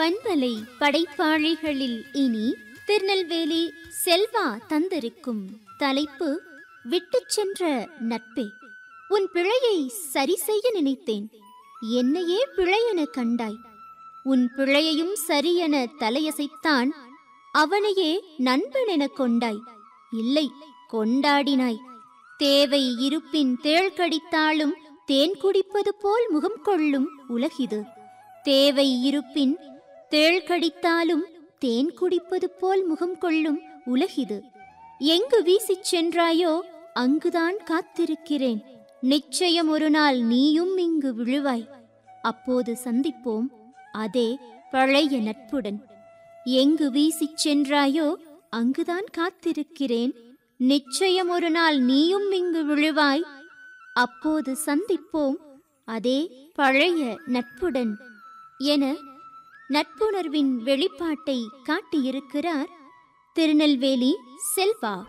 பண்பலை படைப்பாளிகளில் இனி திருநெல்வேலி செல்வா தந்திருக்கும் தலைப்பு விட்டுச் சென்ற நட்பே உன் பிழையை சரி செய்ய நினைத்தேன் என்னையே பிழையென கண்டாய் உன் பிழையையும் சரியென தலையசைத்தான் அவனையே நண்பன் என கொண்டாய் இல்லை கொண்டாடினாய் தேவை இருப்பின் தேள் கடித்தாலும் தேன் குடிப்பது போல் முகம் கொள்ளும் உலகிது தேவை இருப்பின் தேள் கடித்தாலும் தேன் குடிப்பது போல் முகம் கொள்ளும் உலகிது எங்கு வீசிச் சென்றாயோ அங்குதான் காத்திருக்கிறேன் நிச்சயம் ஒரு நாள் நீயும் இங்கு விழுவாய் அப்போது சந்திப்போம் அதே பழைய நட்புடன் எங்கு வீசிச் சென்றாயோ அங்குதான் காத்திருக்கிறேன் நிச்சயம் ஒரு நாள் நீயும் இங்கு விழுவாய் அப்போது சந்திப்போம் அதே பழைய நட்புடன் என நட்புணர்வின் வெளிப்பாட்டை காட்டியிருக்கிறார் திருநெல்வேலி செல்வா